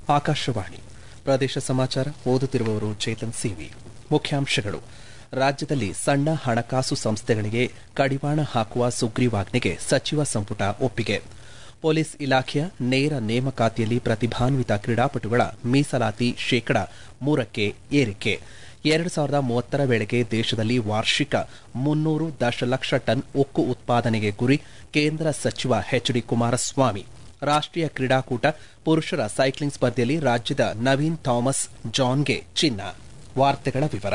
ಆಕಾಶವಾಣಿ ಪ್ರದೇಶ ಸಮಾಚಾರ ಓದುತ್ತಿರುವವರು ಚೇತನ್ ಸಿವಿ ಮುಖ್ಯಾಂಶಗಳು ರಾಜ್ಯದಲ್ಲಿ ಸಣ್ಣ ಹಣಕಾಸು ಸಂಸ್ಥೆಗಳಿಗೆ ಕಡಿವಾಣ ಹಾಕುವ ಸುಗ್ರೀವಾಜ್ಞೆಗೆ ಸಚಿವ ಸಂಪುಟ ಒಪ್ಪಿಗೆ ಪೊಲೀಸ್ ಇಲಾಖೆಯ ನೇರ ನೇಮಕಾತಿಯಲ್ಲಿ ಪ್ರತಿಭಾನ್ವಿತ ಕ್ರೀಡಾಪಟುಗಳ ಮೀಸಲಾತಿ ಶೇಕಡ ಮೂರಕ್ಕೆ ಏರಿಕೆ ಎರಡು ಸಾವಿರದ ಮೂವತ್ತರ ವೇಳೆಗೆ ದೇಶದಲ್ಲಿ ವಾರ್ಷಿಕ ಮುನ್ನೂರು ದಶಲಕ್ಷ ಟನ್ ಉಕ್ಕು ಉತ್ಪಾದನೆಗೆ ಗುರಿ ಕೇಂದ್ರ ಸಚಿವ ಎಚ್ ಡಿ ಕುಮಾರಸ್ವಾಮಿ ರಾಷ್ಟೀಯ ಕ್ರೀಡಾಕೂಟ ಪುರುಷರ ಸೈಕ್ಲಿಂಗ್ ಸ್ಪರ್ಧೆಯಲ್ಲಿ ರಾಜ್ಯದ ನವೀನ್ ಥಾಮಸ್ ಜಾನ್ಗೆ ಚಿನ್ನ ವಾರ್ತೆಗಳ ವಿವರ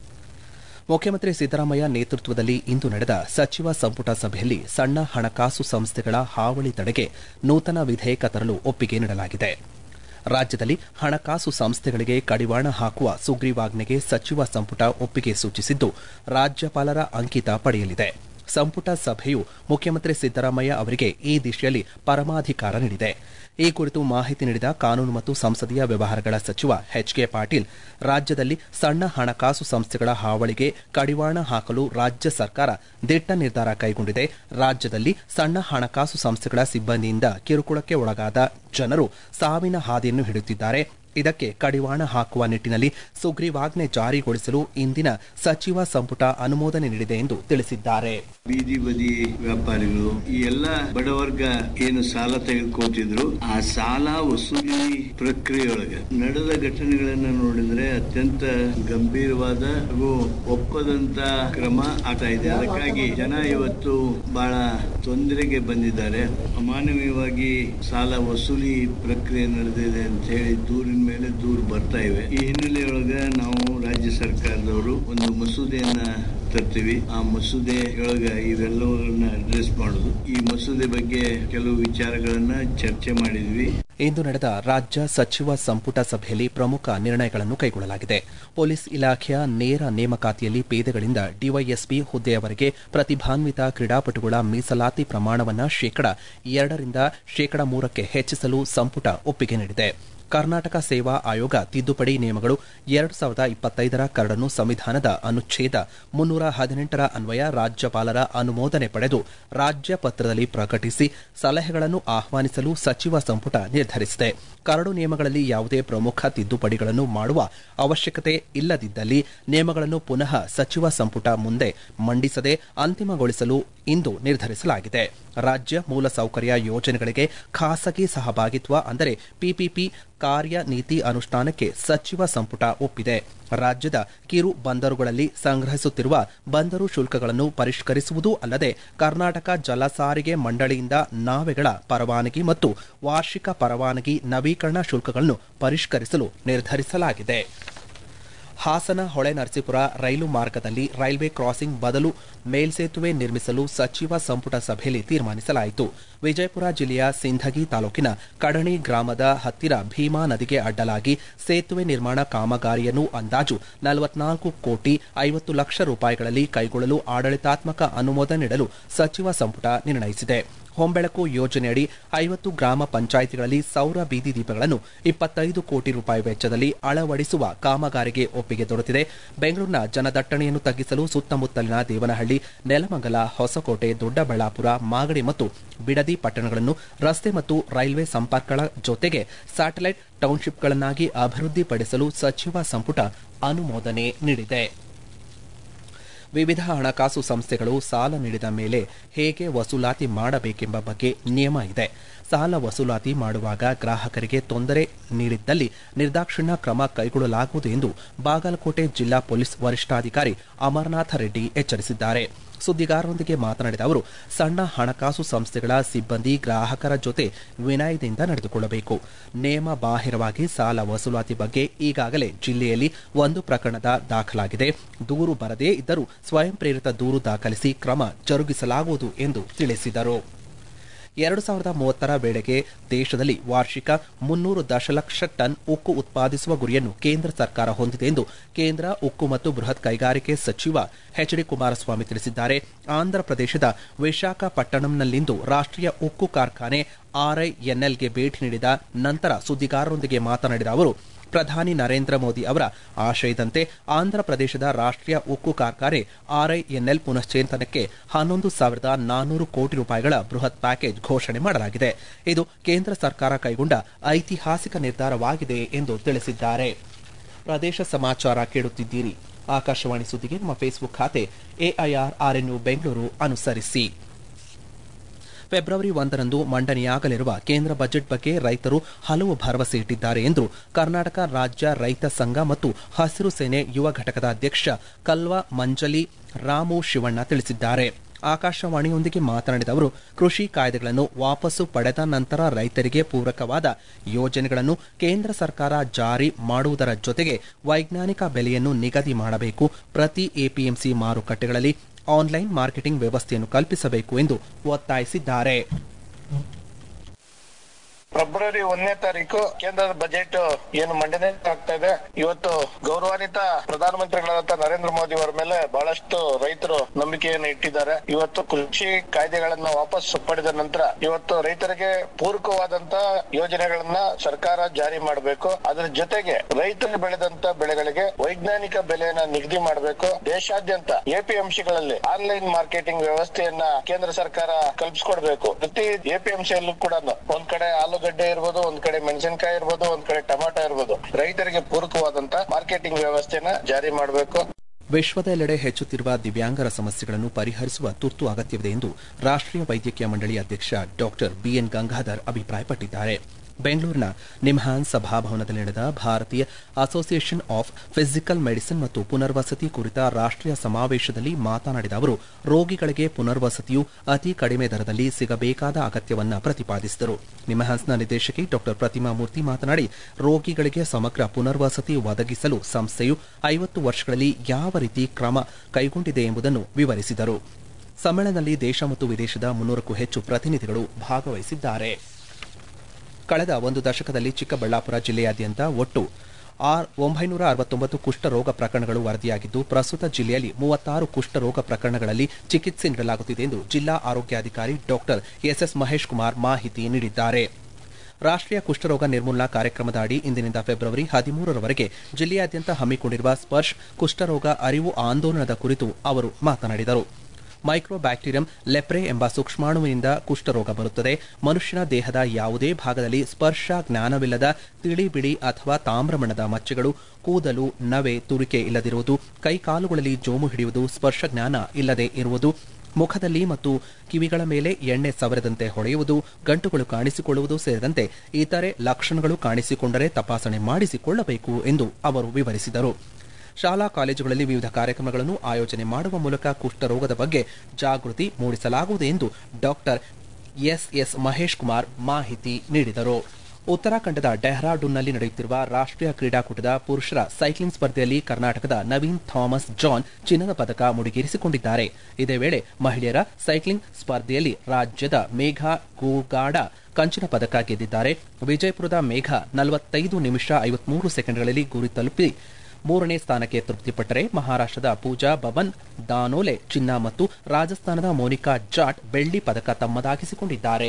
ಮುಖ್ಯಮಂತ್ರಿ ಸಿದ್ದರಾಮಯ್ಯ ನೇತೃತ್ವದಲ್ಲಿ ಇಂದು ನಡೆದ ಸಚಿವ ಸಂಪುಟ ಸಭೆಯಲ್ಲಿ ಸಣ್ಣ ಹಣಕಾಸು ಸಂಸ್ಥೆಗಳ ಹಾವಳಿ ತಡೆಗೆ ನೂತನ ವಿಧೇಯಕ ತರಲು ಒಪ್ಪಿಗೆ ನೀಡಲಾಗಿದೆ ರಾಜ್ಯದಲ್ಲಿ ಹಣಕಾಸು ಸಂಸ್ಥೆಗಳಿಗೆ ಕಡಿವಾಣ ಹಾಕುವ ಸುಗ್ರೀವಾಜ್ಞೆಗೆ ಸಚಿವ ಸಂಪುಟ ಒಪ್ಪಿಗೆ ಸೂಚಿಸಿದ್ದು ರಾಜ್ಯಪಾಲರ ಅಂಕಿತ ಪಡೆಯಲಿದೆ ಸಂಪುಟ ಸಭೆಯು ಮುಖ್ಯಮಂತ್ರಿ ಸಿದ್ದರಾಮಯ್ಯ ಅವರಿಗೆ ಈ ದಿಶೆಯಲ್ಲಿ ಪರಮಾಧಿಕಾರ ನೀಡಿದೆ ಈ ಕುರಿತು ಮಾಹಿತಿ ನೀಡಿದ ಕಾನೂನು ಮತ್ತು ಸಂಸದೀಯ ವ್ಯವಹಾರಗಳ ಸಚಿವ ಎಚ್ ಕೆ ಪಾಟೀಲ್ ರಾಜ್ಯದಲ್ಲಿ ಸಣ್ಣ ಹಣಕಾಸು ಸಂಸ್ಥೆಗಳ ಹಾವಳಿಗೆ ಕಡಿವಾಣ ಹಾಕಲು ರಾಜ್ಯ ಸರ್ಕಾರ ದಿಟ್ಟ ನಿರ್ಧಾರ ಕೈಗೊಂಡಿದೆ ರಾಜ್ಯದಲ್ಲಿ ಸಣ್ಣ ಹಣಕಾಸು ಸಂಸ್ಥೆಗಳ ಸಿಬ್ಬಂದಿಯಿಂದ ಕಿರುಕುಳಕ್ಕೆ ಒಳಗಾದ ಜನರು ಸಾವಿನ ಹಾದಿಯನ್ನು ಹಿಡಿಯುತ್ತಿದ್ದಾರೆ ಇದಕ್ಕೆ ಕಡಿವಾಣ ಹಾಕುವ ನಿಟ್ಟಿನಲ್ಲಿ ಸುಗ್ರೀವಾಜ್ಞೆ ಜಾರಿಗೊಳಿಸಲು ಇಂದಿನ ಸಚಿವ ಸಂಪುಟ ಅನುಮೋದನೆ ನೀಡಿದೆ ಎಂದು ತಿಳಿಸಿದ್ದಾರೆ ಬೀದಿ ಬದಿ ವ್ಯಾಪಾರಿಗಳು ಈ ಎಲ್ಲ ಬಡವರ್ಗ ಏನು ಸಾಲ ತೆಗೆದುಕೊಳ್ತಿದ್ರು ಆ ಸಾಲ ವಸೂಲಿ ಪ್ರಕ್ರಿಯೆಯೊಳಗೆ ನಡೆದ ಘಟನೆಗಳನ್ನ ನೋಡಿದ್ರೆ ಅತ್ಯಂತ ಗಂಭೀರವಾದ ಹಾಗೂ ಒಪ್ಪದಂತ ಕ್ರಮ ಆಗ್ತಾ ಇದೆ ಅದಕ್ಕಾಗಿ ಜನ ಇವತ್ತು ಬಹಳ ತೊಂದರೆಗೆ ಬಂದಿದ್ದಾರೆ ಅಮಾನವೀಯವಾಗಿ ಸಾಲ ವಸೂಲಿ ಪ್ರಕ್ರಿಯೆ ನಡೆದಿದೆ ಅಂತ ಹೇಳಿ ದೂರಿನ ಮೇಲೆ ದೂರು ಬರ್ತಾ ಇವೆ ಈ ಹಿನ್ನೆಲೆಯೊಳಗ ನಾವು ರಾಜ್ಯ ಸರ್ಕಾರದವರು ಒಂದು ಮಸೂದೆಯನ್ನ ತರ್ತೀವಿ ಆ ಮಸೂದೆಯೊಳಗ ಇವೆಲ್ಲವನ್ನ ಅಡ್ರೆಸ್ ಮಾಡುದು ಈ ಮಸೂದೆ ಬಗ್ಗೆ ಕೆಲವು ವಿಚಾರಗಳನ್ನ ಚರ್ಚೆ ಮಾಡಿದ್ವಿ ಇಂದು ನಡೆದ ರಾಜ್ಯ ಸಚಿವ ಸಂಪುಟ ಸಭೆಯಲ್ಲಿ ಪ್ರಮುಖ ನಿರ್ಣಯಗಳನ್ನು ಕೈಗೊಳ್ಳಲಾಗಿದೆ ಪೊಲೀಸ್ ಇಲಾಖೆಯ ನೇರ ನೇಮಕಾತಿಯಲ್ಲಿ ಪೇದೆಗಳಿಂದ ಡಿವೈಎಸ್ಪಿ ಹುದ್ದೆಯವರೆಗೆ ಪ್ರತಿಭಾನ್ವಿತ ಕ್ರೀಡಾಪಟುಗಳ ಮೀಸಲಾತಿ ಪ್ರಮಾಣವನ್ನು ಶೇಕಡ ಎರಡರಿಂದ ಶೇಕಡ ಮೂರಕ್ಕೆ ಹೆಚ್ಚಿಸಲು ಸಂಪುಟ ಒಪ್ಪಿಗೆ ನೀಡಿದೆ ಕರ್ನಾಟಕ ಸೇವಾ ಆಯೋಗ ತಿದ್ದುಪಡಿ ನಿಯಮಗಳು ಎರಡು ಸಾವಿರದ ಇಪ್ಪತ್ತೈದರ ಕರಡನ್ನು ಸಂವಿಧಾನದ ಅನುಚ್ಛೇದ ಮುನ್ನೂರ ಹದಿನೆಂಟರ ಅನ್ವಯ ರಾಜ್ಯಪಾಲರ ಅನುಮೋದನೆ ಪಡೆದು ರಾಜ್ಯ ಪತ್ರದಲ್ಲಿ ಪ್ರಕಟಿಸಿ ಸಲಹೆಗಳನ್ನು ಆಹ್ವಾನಿಸಲು ಸಚಿವ ಸಂಪುಟ ನಿರ್ಧರಿಸಿದೆ ಕರಡು ನಿಯಮಗಳಲ್ಲಿ ಯಾವುದೇ ಪ್ರಮುಖ ತಿದ್ದುಪಡಿಗಳನ್ನು ಮಾಡುವ ಅವಶ್ಯಕತೆ ಇಲ್ಲದಿದ್ದಲ್ಲಿ ನಿಯಮಗಳನ್ನು ಪುನಃ ಸಚಿವ ಸಂಪುಟ ಮುಂದೆ ಮಂಡಿಸದೆ ಅಂತಿಮಗೊಳಿಸಲು ಇಂದು ನಿರ್ಧರಿಸಲಾಗಿದೆ ರಾಜ್ಯ ಮೂಲಸೌಕರ್ಯ ಯೋಜನೆಗಳಿಗೆ ಖಾಸಗಿ ಸಹಭಾಗಿತ್ವ ಅಂದರೆ ಪಿಪಿಪಿ ಕಾರ್ಯನೀತಿ ಅನುಷ್ಠಾನಕ್ಕೆ ಸಚಿವ ಸಂಪುಟ ಒಪ್ಪಿದೆ ರಾಜ್ಯದ ಕಿರು ಬಂದರುಗಳಲ್ಲಿ ಸಂಗ್ರಹಿಸುತ್ತಿರುವ ಬಂದರು ಶುಲ್ಕಗಳನ್ನು ಪರಿಷ್ಕರಿಸುವುದೂ ಅಲ್ಲದೆ ಕರ್ನಾಟಕ ಜಲ ಸಾರಿಗೆ ಮಂಡಳಿಯಿಂದ ನಾವೆಗಳ ಪರವಾನಗಿ ಮತ್ತು ವಾರ್ಷಿಕ ಪರವಾನಗಿ ನವೀಕರಣ ಶುಲ್ಕಗಳನ್ನು ಪರಿಷ್ಕರಿಸಲು ನಿರ್ಧರಿಸಲಾಗಿದೆ ಹಾಸನ ಹೊಳೆ ನರಸೀಪುರ ರೈಲು ಮಾರ್ಗದಲ್ಲಿ ರೈಲ್ವೆ ಕ್ರಾಸಿಂಗ್ ಬದಲು ಮೇಲ್ಸೇತುವೆ ನಿರ್ಮಿಸಲು ಸಚಿವ ಸಂಪುಟ ಸಭೆಯಲ್ಲಿ ತೀರ್ಮಾನಿಸಲಾಯಿತು ವಿಜಯಪುರ ಜಿಲ್ಲೆಯ ಸಿಂಧಗಿ ತಾಲೂಕಿನ ಕಡಣಿ ಗ್ರಾಮದ ಹತ್ತಿರ ಭೀಮಾ ನದಿಗೆ ಅಡ್ಡಲಾಗಿ ಸೇತುವೆ ನಿರ್ಮಾಣ ಕಾಮಗಾರಿಯನ್ನು ಅಂದಾಜು ನಲವತ್ನಾಲ್ಕು ಕೋಟಿ ಐವತ್ತು ಲಕ್ಷ ರೂಪಾಯಿಗಳಲ್ಲಿ ಕೈಗೊಳ್ಳಲು ಆಡಳಿತಾತ್ಮಕ ಅನುಮೋದನೆ ನೀಡಲು ಸಚಿವ ಸಂಪುಟ ನಿರ್ಣಯಿಸಿದೆ ಹೊಂಬೆಳಕು ಯೋಜನೆಯಡಿ ಐವತ್ತು ಗ್ರಾಮ ಪಂಚಾಯಿತಿಗಳಲ್ಲಿ ಸೌರ ಬೀದಿ ದೀಪಗಳನ್ನು ಇಪ್ಪತ್ತೈದು ಕೋಟಿ ರೂಪಾಯಿ ವೆಚ್ಚದಲ್ಲಿ ಅಳವಡಿಸುವ ಕಾಮಗಾರಿಗೆ ಒಪ್ಪಿಗೆ ದೊರೆತಿದೆ ಬೆಂಗಳೂರಿನ ಜನದಟ್ಟಣೆಯನ್ನು ತಗ್ಗಿಸಲು ಸುತ್ತಮುತ್ತಲಿನ ದೇವನಹಳ್ಳಿ ನೆಲಮಂಗಲ ಹೊಸಕೋಟೆ ದೊಡ್ಡಬಳ್ಳಾಪುರ ಮಾಗಡಿ ಮತ್ತು ಬಿಡದಿ ಪಟ್ಟಣಗಳನ್ನು ರಸ್ತೆ ಮತ್ತು ರೈಲ್ವೆ ಸಂಪರ್ಕಗಳ ಜೊತೆಗೆ ಸ್ಯಾಟಲೈಟ್ ಟೌನ್ಶಿಪ್ಗಳನ್ನಾಗಿ ಅಭಿವೃದ್ಧಿಪಡಿಸಲು ಸಚಿವ ಸಂಪುಟ ಅನುಮೋದನೆ ನೀಡಿದೆ ವಿವಿಧ ಹಣಕಾಸು ಸಂಸ್ಥೆಗಳು ಸಾಲ ನೀಡಿದ ಮೇಲೆ ಹೇಗೆ ವಸೂಲಾತಿ ಮಾಡಬೇಕೆಂಬ ಬಗ್ಗೆ ನಿಯಮ ಇದೆ ಸಾಲ ವಸೂಲಾತಿ ಮಾಡುವಾಗ ಗ್ರಾಹಕರಿಗೆ ತೊಂದರೆ ನೀಡಿದ್ದಲ್ಲಿ ನಿರ್ದಾಕ್ಷಿಣ್ಯ ಕ್ರಮ ಕೈಗೊಳ್ಳಲಾಗುವುದು ಎಂದು ಬಾಗಲಕೋಟೆ ಜಿಲ್ಲಾ ಪೊಲೀಸ್ ವರಿಷ್ಠಾಧಿಕಾರಿ ಅಮರನಾಥ ರೆಡ್ಡಿ ಎಚ್ಚರಿಸಿದ್ದಾರೆ ಸುದ್ದಿಗಾರರೊಂದಿಗೆ ಮಾತನಾಡಿದ ಅವರು ಸಣ್ಣ ಹಣಕಾಸು ಸಂಸ್ಥೆಗಳ ಸಿಬ್ಬಂದಿ ಗ್ರಾಹಕರ ಜೊತೆ ವಿನಯದಿಂದ ನಡೆದುಕೊಳ್ಳಬೇಕು ನೇಮ ಬಾಹಿರವಾಗಿ ಸಾಲ ವಸೂಲಾತಿ ಬಗ್ಗೆ ಈಗಾಗಲೇ ಜಿಲ್ಲೆಯಲ್ಲಿ ಒಂದು ಪ್ರಕರಣದ ದಾಖಲಾಗಿದೆ ದೂರು ಬರದೇ ಇದ್ದರೂ ಸ್ವಯಂ ಪ್ರೇರಿತ ದೂರು ದಾಖಲಿಸಿ ಕ್ರಮ ಜರುಗಿಸಲಾಗುವುದು ಎಂದು ತಿಳಿಸಿದರು ಎರಡು ಸಾವಿರದ ಮೂವತ್ತರ ವೇಳೆಗೆ ದೇಶದಲ್ಲಿ ವಾರ್ಷಿಕ ಮುನ್ನೂರು ದಶಲಕ್ಷ ಟನ್ ಉಕ್ಕು ಉತ್ಪಾದಿಸುವ ಗುರಿಯನ್ನು ಕೇಂದ್ರ ಸರ್ಕಾರ ಹೊಂದಿದೆ ಎಂದು ಕೇಂದ್ರ ಉಕ್ಕು ಮತ್ತು ಬೃಹತ್ ಕೈಗಾರಿಕೆ ಸಚಿವ ಎಚ್ ಡಿ ಕುಮಾರಸ್ವಾಮಿ ತಿಳಿಸಿದ್ದಾರೆ ಆಂಧ್ರಪ್ರದೇಶದ ವಿಶಾಖಪಟ್ಟಣಂನಲ್ಲಿಂದು ರಾಷ್ಟೀಯ ಉಕ್ಕು ಕಾರ್ಖಾನೆ ಆರ್ಐಎನ್ಎಲ್ಗೆ ಭೇಟಿ ನೀಡಿದ ನಂತರ ಸುದ್ದಿಗಾರರೊಂದಿಗೆ ಮಾತನಾಡಿದ ಅವರು ಪ್ರಧಾನಿ ನರೇಂದ್ರ ಮೋದಿ ಅವರ ಆಶಯದಂತೆ ಆಂಧ್ರಪ್ರದೇಶದ ರಾಷ್ಟ್ರೀಯ ಉಕ್ಕು ಕಾರ್ಖಾನೆ ಆರ್ಐಎನ್ಎಲ್ ಪುನಶ್ಚೇತನಕ್ಕೆ ಹನ್ನೊಂದು ಸಾವಿರದ ನಾನ್ನೂರು ಕೋಟಿ ರೂಪಾಯಿಗಳ ಬೃಹತ್ ಪ್ಯಾಕೇಜ್ ಘೋಷಣೆ ಮಾಡಲಾಗಿದೆ ಇದು ಕೇಂದ್ರ ಸರ್ಕಾರ ಕೈಗೊಂಡ ಐತಿಹಾಸಿಕ ನಿರ್ಧಾರವಾಗಿದೆ ಎಂದು ತಿಳಿಸಿದ್ದಾರೆ ಪ್ರದೇಶ ಸಮಾಚಾರ ಕೇಳುತ್ತಿದ್ದೀರಿ ಆಕಾಶವಾಣಿ ಸುದ್ದಿಗೆ ನಮ್ಮ ಫೇಸ್ಬುಕ್ ಖಾತೆ ಎಐಆರ್ ಆರ್ಎನ್ಯು ಬೆಂಗಳೂರು ಅನುಸರಿಸಿ ಫೆಬ್ರವರಿ ಒಂದರಂದು ಮಂಡನೆಯಾಗಲಿರುವ ಕೇಂದ್ರ ಬಜೆಟ್ ಬಗ್ಗೆ ರೈತರು ಹಲವು ಭರವಸೆ ಇಟ್ಟಿದ್ದಾರೆ ಎಂದು ಕರ್ನಾಟಕ ರಾಜ್ಯ ರೈತ ಸಂಘ ಮತ್ತು ಹಸಿರು ಸೇನೆ ಯುವ ಘಟಕದ ಅಧ್ಯಕ್ಷ ಕಲ್ವಾ ಮಂಜಲಿ ರಾಮು ಶಿವಣ್ಣ ತಿಳಿಸಿದ್ದಾರೆ ಆಕಾಶವಾಣಿಯೊಂದಿಗೆ ಮಾತನಾಡಿದ ಅವರು ಕೃಷಿ ಕಾಯ್ದೆಗಳನ್ನು ವಾಪಸ್ಸು ಪಡೆದ ನಂತರ ರೈತರಿಗೆ ಪೂರಕವಾದ ಯೋಜನೆಗಳನ್ನು ಕೇಂದ್ರ ಸರ್ಕಾರ ಜಾರಿ ಮಾಡುವುದರ ಜೊತೆಗೆ ವೈಜ್ಞಾನಿಕ ಬೆಲೆಯನ್ನು ನಿಗದಿ ಮಾಡಬೇಕು ಪ್ರತಿ ಎಪಿಎಂಸಿ ಮಾರುಕಟ್ಟೆಗಳಲ್ಲಿ ಆನ್ಲೈನ್ ಮಾರ್ಕೆಟಿಂಗ್ ವ್ಯವಸ್ಥೆಯನ್ನು ಕಲ್ಪಿಸಬೇಕು ಎಂದು ಒತ್ತಾಯಿಸಿದ್ದಾರೆ ಫೆಬ್ರವರಿ ಒಂದನೇ ತಾರೀಕು ಕೇಂದ್ರದ ಬಜೆಟ್ ಏನು ಮಂಡನೆ ಆಗ್ತಾ ಇದೆ ಇವತ್ತು ಗೌರವಾನ್ವಿತ ಪ್ರಧಾನಮಂತ್ರಿಗಳಾದಂತ ನರೇಂದ್ರ ಮೋದಿ ಅವರ ಮೇಲೆ ಬಹಳಷ್ಟು ರೈತರು ನಂಬಿಕೆಯನ್ನು ಇಟ್ಟಿದ್ದಾರೆ ಇವತ್ತು ಕೃಷಿ ಕಾಯ್ದೆಗಳನ್ನ ವಾಪಸ್ ಪಡೆದ ನಂತರ ಇವತ್ತು ರೈತರಿಗೆ ಪೂರಕವಾದಂತ ಯೋಜನೆಗಳನ್ನ ಸರ್ಕಾರ ಜಾರಿ ಮಾಡಬೇಕು ಅದರ ಜೊತೆಗೆ ರೈತರು ಬೆಳೆದಂತ ಬೆಳೆಗಳಿಗೆ ವೈಜ್ಞಾನಿಕ ಬೆಲೆಯನ್ನ ನಿಗದಿ ಮಾಡಬೇಕು ದೇಶಾದ್ಯಂತ ಎಪಿಎಂಸಿಗಳಲ್ಲಿ ಆನ್ಲೈನ್ ಮಾರ್ಕೆಟಿಂಗ್ ವ್ಯವಸ್ಥೆಯನ್ನ ಕೇಂದ್ರ ಸರ್ಕಾರ ಕಲ್ಪಿಸ್ಕೊಡ್ಬೇಕು ಪ್ರತಿ ಎಪಿಎಂಸಿಯಲ್ಲೂ ಕೂಡ ಒಂದ್ ಕಡೆ ಆಲೂಗಡ್ಡೆ ಇರ್ಬೋದು ಒಂದ್ ಕಡೆ ಮೆಣಸಿನಕಾಯಿ ಇರ್ಬೋದು ಒಂದ್ ಕಡೆ ಟೊಮಾಟೊ ಇರ್ಬೋದು ರೈತರಿಗೆ ಪೂರಕವಾದಂತ ಮಾರ್ಕೆಟಿಂಗ್ ವ್ಯವಸ್ಥೆನ ಜಾರಿ ಮಾಡಬೇಕು ವಿಶ್ವದೆಲ್ಲೆಡೆ ಹೆಚ್ಚುತ್ತಿರುವ ದಿವ್ಯಾಂಗರ ಸಮಸ್ಯೆಗಳನ್ನು ಪರಿಹರಿಸುವ ತುರ್ತು ಅಗತ್ಯವಿದೆ ಎಂದು ರಾಷ್ಟ್ರೀಯ ವೈದ್ಯಕೀಯ ಮಂಡಳಿ ಅಧ್ಯಕ್ಷ ಡಾಕ್ಟರ್ ಬಿಎನ್ ಗಂಗಾಧರ್ ಅಭಿಪ್ರಾಯಪಟ್ಟಿದ್ದಾರೆ ಬೆಂಗಳೂರಿನ ನಿಮ್ಹಾನ್ಸ್ ಸಭಾಭವನದಲ್ಲಿ ನಡೆದ ಭಾರತೀಯ ಅಸೋಸಿಯೇಷನ್ ಆಫ್ ಫಿಸಿಕಲ್ ಮೆಡಿಸಿನ್ ಮತ್ತು ಪುನರ್ವಸತಿ ಕುರಿತ ರಾಷ್ಟ್ರೀಯ ಸಮಾವೇಶದಲ್ಲಿ ಮಾತನಾಡಿದ ಅವರು ರೋಗಿಗಳಿಗೆ ಪುನರ್ವಸತಿಯು ಅತಿ ಕಡಿಮೆ ದರದಲ್ಲಿ ಸಿಗಬೇಕಾದ ಅಗತ್ಯವನ್ನ ಪ್ರತಿಪಾದಿಸಿದರು ನಿಮ್ಹಾನ್ಸ್ನ ನಿರ್ದೇಶಕಿ ಡಾಕ್ಟರ್ ಪ್ರತಿಮಾ ಮೂರ್ತಿ ಮಾತನಾಡಿ ರೋಗಿಗಳಿಗೆ ಸಮಗ್ರ ಪುನರ್ವಸತಿ ಒದಗಿಸಲು ಸಂಸ್ಥೆಯು ಐವತ್ತು ವರ್ಷಗಳಲ್ಲಿ ಯಾವ ರೀತಿ ಕ್ರಮ ಕೈಗೊಂಡಿದೆ ಎಂಬುದನ್ನು ವಿವರಿಸಿದರು ಸಮ್ಮೇಳನದಲ್ಲಿ ದೇಶ ಮತ್ತು ವಿದೇಶದ ಮುನ್ನೂರಕ್ಕೂ ಹೆಚ್ಚು ಪ್ರತಿನಿಧಿಗಳು ಭಾಗವಹಿಸಿದ್ದಾರೆ ಕಳೆದ ಒಂದು ದಶಕದಲ್ಲಿ ಚಿಕ್ಕಬಳ್ಳಾಪುರ ಜಿಲ್ಲೆಯಾದ್ಯಂತ ಒಟ್ಟು ಆರ್ ಒಂಬೈನೂರ ಅರವತ್ತೊಂಬತ್ತು ಕುಷ್ಠರೋಗ ಪ್ರಕರಣಗಳು ವರದಿಯಾಗಿದ್ದು ಪ್ರಸ್ತುತ ಜಿಲ್ಲೆಯಲ್ಲಿ ಮೂವತ್ತಾರು ಕುಷ್ಠರೋಗ ಪ್ರಕರಣಗಳಲ್ಲಿ ಚಿಕಿತ್ಸೆ ನೀಡಲಾಗುತ್ತಿದೆ ಎಂದು ಜಿಲ್ಲಾ ಆರೋಗ್ಯಾಧಿಕಾರಿ ಡಾಕ್ಟರ್ ಎಸ್ಎಸ್ ಮಹೇಶ್ ಕುಮಾರ್ ಮಾಹಿತಿ ನೀಡಿದ್ದಾರೆ ರಾಷ್ಟ್ರೀಯ ಕುಷ್ಠರೋಗ ನಿರ್ಮೂಲನಾ ಕಾರ್ಯಕ್ರಮದ ಅಡಿ ಇಂದಿನಿಂದ ಫೆಬ್ರವರಿ ಹದಿಮೂರರವರೆಗೆ ಜಿಲ್ಲೆಯಾದ್ಯಂತ ಹಮ್ಮಿಕೊಂಡಿರುವ ಸ್ಪರ್ಶ್ ಕುಷ್ಠರೋಗ ಅರಿವು ಆಂದೋಲನದ ಕುರಿತು ಅವರು ಮಾತನಾಡಿದರು ಮೈಕ್ರೋಬ್ಯಾಕ್ಟೀರಿಯಂ ಲೆಪ್ರೆ ಎಂಬ ಸೂಕ್ಷ್ಮಾಣುವಿನಿಂದ ಕುಷ್ಠರೋಗ ಬರುತ್ತದೆ ಮನುಷ್ಯನ ದೇಹದ ಯಾವುದೇ ಭಾಗದಲ್ಲಿ ಸ್ಪರ್ಶ ಜ್ಞಾನವಿಲ್ಲದ ತಿಳಿ ಬಿಳಿ ಅಥವಾ ತಾಮ್ರಮಣದ ಮಚ್ಚೆಗಳು ಕೂದಲು ನವೆ ತುರಿಕೆ ಇಲ್ಲದಿರುವುದು ಕೈಕಾಲುಗಳಲ್ಲಿ ಜೋಮು ಹಿಡಿಯುವುದು ಸ್ಪರ್ಶ ಜ್ಞಾನ ಇಲ್ಲದೆ ಇರುವುದು ಮುಖದಲ್ಲಿ ಮತ್ತು ಕಿವಿಗಳ ಮೇಲೆ ಎಣ್ಣೆ ಸವರದಂತೆ ಹೊಳೆಯುವುದು ಗಂಟುಗಳು ಕಾಣಿಸಿಕೊಳ್ಳುವುದು ಸೇರಿದಂತೆ ಇತರೆ ಲಕ್ಷಣಗಳು ಕಾಣಿಸಿಕೊಂಡರೆ ತಪಾಸಣೆ ಮಾಡಿಸಿಕೊಳ್ಳಬೇಕು ಎಂದು ಅವರು ವಿವರಿಸಿದರು ಶಾಲಾ ಕಾಲೇಜುಗಳಲ್ಲಿ ವಿವಿಧ ಕಾರ್ಯಕ್ರಮಗಳನ್ನು ಆಯೋಜನೆ ಮಾಡುವ ಮೂಲಕ ಕುಷ್ಠರೋಗದ ಬಗ್ಗೆ ಜಾಗೃತಿ ಮೂಡಿಸಲಾಗುವುದು ಎಂದು ಡಾಕ್ಟರ್ ಎಸ್ಎಸ್ ಮಹೇಶ್ ಕುಮಾರ್ ಮಾಹಿತಿ ನೀಡಿದರು ಉತ್ತರಾಖಂಡದ ಡೆಹ್ರಾಡೂನ್ನಲ್ಲಿ ನಡೆಯುತ್ತಿರುವ ರಾಷ್ಟ್ರೀಯ ಕ್ರೀಡಾಕೂಟದ ಪುರುಷರ ಸೈಕ್ಲಿಂಗ್ ಸ್ಪರ್ಧೆಯಲ್ಲಿ ಕರ್ನಾಟಕದ ನವೀನ್ ಥಾಮಸ್ ಜಾನ್ ಚಿನ್ನದ ಪದಕ ಮುಡಿಗೇರಿಸಿಕೊಂಡಿದ್ದಾರೆ ಇದೇ ವೇಳೆ ಮಹಿಳೆಯರ ಸೈಕ್ಲಿಂಗ್ ಸ್ಪರ್ಧೆಯಲ್ಲಿ ರಾಜ್ಯದ ಮೇಘಾ ಗೂಗಾಡ ಕಂಚಿನ ಪದಕ ಗೆದ್ದಿದ್ದಾರೆ ವಿಜಯಪುರದ ಮೇಘ ನಲವತ್ತೈದು ನಿಮಿಷ ಐವತ್ಮೂರು ಸೆಕೆಂಡ್ಗಳಲ್ಲಿ ಗುರಿ ತಲುಪಿ ಮೂರನೇ ಸ್ಥಾನಕ್ಕೆ ತೃಪ್ತಿಪಟ್ಟರೆ ಮಹಾರಾಷ್ಟ್ರದ ಪೂಜಾ ಬಬನ್ ದಾನೋಲೆ ಚಿನ್ನ ಮತ್ತು ರಾಜಸ್ಥಾನದ ಮೋನಿಕಾ ಜಾಟ್ ಬೆಳ್ಳಿ ಪದಕ ತಮ್ಮದಾಗಿಸಿಕೊಂಡಿದ್ದಾರೆ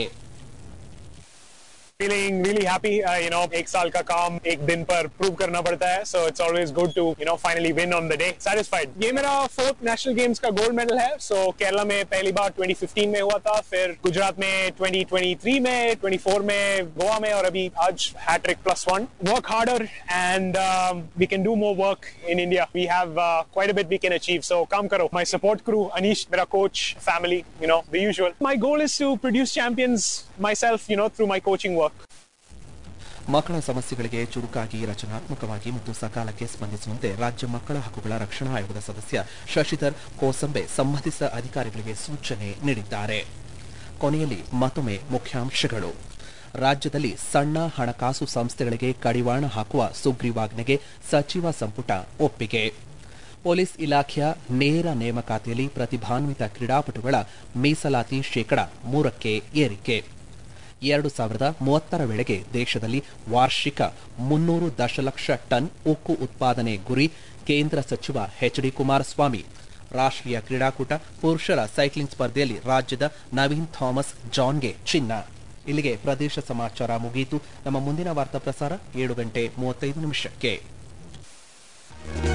feeling really happy uh, you know एक साल का काम एक दिन पर प्रूव करना पड़ता है so it's always good to you know finally win on the day satisfied ये मेरा फोर्थ नेशनल गेम्स का गोल्ड मेडल है so केरला में पहली बार 2015 में हुआ था फिर गुजरात में 2023 में 24 में गोवा में और अभी आज hat trick plus one work harder and um, we can do more work in India we have uh, quite a bit we can achieve so काम करो my support crew Anish मेरा coach family you know the usual my goal is to produce champions myself you know through my coaching work ಮಕ್ಕಳ ಸಮಸ್ಯೆಗಳಿಗೆ ಚುರುಕಾಗಿ ರಚನಾತ್ಮಕವಾಗಿ ಮತ್ತು ಸಕಾಲಕ್ಕೆ ಸ್ಪಂದಿಸುವಂತೆ ರಾಜ್ಯ ಮಕ್ಕಳ ಹಕ್ಕುಗಳ ರಕ್ಷಣಾ ಆಯೋಗದ ಸದಸ್ಯ ಶಶಿಧರ್ ಕೋಸಂಬೆ ಸಂಬಂಧಿಸಿದ ಅಧಿಕಾರಿಗಳಿಗೆ ಸೂಚನೆ ನೀಡಿದ್ದಾರೆ ಕೊನೆಯಲ್ಲಿ ಮತ್ತೊಮ್ಮೆ ಮುಖ್ಯಾಂಶಗಳು ರಾಜ್ಯದಲ್ಲಿ ಸಣ್ಣ ಹಣಕಾಸು ಸಂಸ್ಥೆಗಳಿಗೆ ಕಡಿವಾಣ ಹಾಕುವ ಸುಗ್ರೀವಾಜ್ಞೆಗೆ ಸಚಿವ ಸಂಪುಟ ಒಪ್ಪಿಗೆ ಪೊಲೀಸ್ ಇಲಾಖೆಯ ನೇರ ನೇಮಕಾತಿಯಲ್ಲಿ ಪ್ರತಿಭಾನ್ವಿತ ಕ್ರೀಡಾಪಟುಗಳ ಮೀಸಲಾತಿ ಶೇಕಡ ಮೂರಕ್ಕೆ ಏರಿಕೆ ಎರಡು ಸಾವಿರದ ಮೂವತ್ತರ ವೇಳೆಗೆ ದೇಶದಲ್ಲಿ ವಾರ್ಷಿಕ ಮುನ್ನೂರು ದಶಲಕ್ಷ ಟನ್ ಉಕ್ಕು ಉತ್ಪಾದನೆ ಗುರಿ ಕೇಂದ್ರ ಸಚಿವ ಎಚ್ ಡಿ ಕುಮಾರಸ್ವಾಮಿ ರಾಷ್ಟ್ರೀಯ ಕ್ರೀಡಾಕೂಟ ಪುರುಷರ ಸೈಕ್ಲಿಂಗ್ ಸ್ಪರ್ಧೆಯಲ್ಲಿ ರಾಜ್ಯದ ನವೀನ್ ಥಾಮಸ್ ಜಾನ್ಗೆ ಚಿನ್ನ ಇಲ್ಲಿಗೆ ಪ್ರದೇಶ ಸಮಾಚಾರ ಮುಗಿಯಿತು ನಮ್ಮ ಮುಂದಿನ ವಾರ್ತಾ ಪ್ರಸಾರ ಏಳು ಗಂಟೆ ಮೂವತ್ತೈದು ನಿಮಿಷಕ್ಕೆ